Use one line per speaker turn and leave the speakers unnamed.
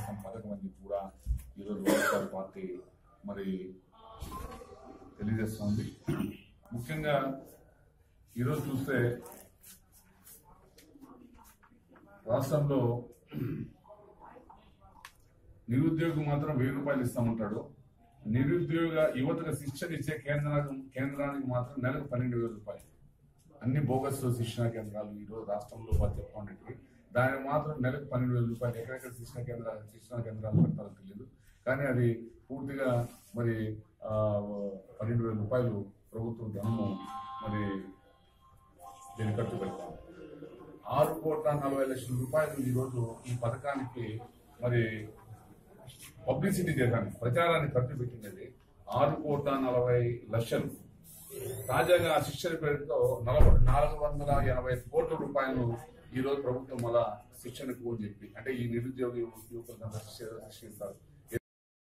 చేస్తాం పథకం అని చెప్పి కూడా ఈరోజు వైఎస్ఆర్ పార్టీ మరి తెలియజేస్తుంది ముఖ్యంగా ఈరోజు చూస్తే రాష్ట్రంలో నిరుద్యోగి మాత్రం వెయ్యి రూపాయలు ఇస్తామంటాడు నిరుద్యోగ యువతకు శిక్షణ ఇచ్చే కేంద్రానికి కేంద్రానికి మాత్రం నెలకు పన్నెండు వేల రూపాయలు అన్ని బోగస్ శిక్షణ కేంద్రాలు ఈరోజు రాష్ట్రంలో వాళ్ళు చెప్పుకున్నట్టు దానికి మాత్రం నెలకు పన్నెండు వేల రూపాయలు ఎక్కడెక్కడ శిక్షణ కేంద్రాలు శిక్షణ కేంద్రాలు పెడతారో తెలియదు కానీ అది పూర్తిగా మరి ఆ, పన్నెండు వేల రూపాయలు ప్రభుత్వం ధనము మరి దీన్ని ఖర్చు పెడతాం ఆరు కోట్ల నలభై లక్షల రూపాయలు ఈరోజు ఈ పథకానికి మరి పబ్లిసిటీ చేయడానికి ప్రచారానికి ఖర్చు పెట్టినది ఆరు కోట్ల నలభై లక్షలు తాజాగా ఆ శిక్షణ పేరుతో నలభై నాలుగు వందల ఎనభై కోట్ల రూపాయలు ఈ రోజు ప్రభుత్వం మళ్ళా శిక్షణకు అని చెప్పి అంటే ఈ నిరుద్యోగ యువకులకు శిక్ష శిక్షిస్తారు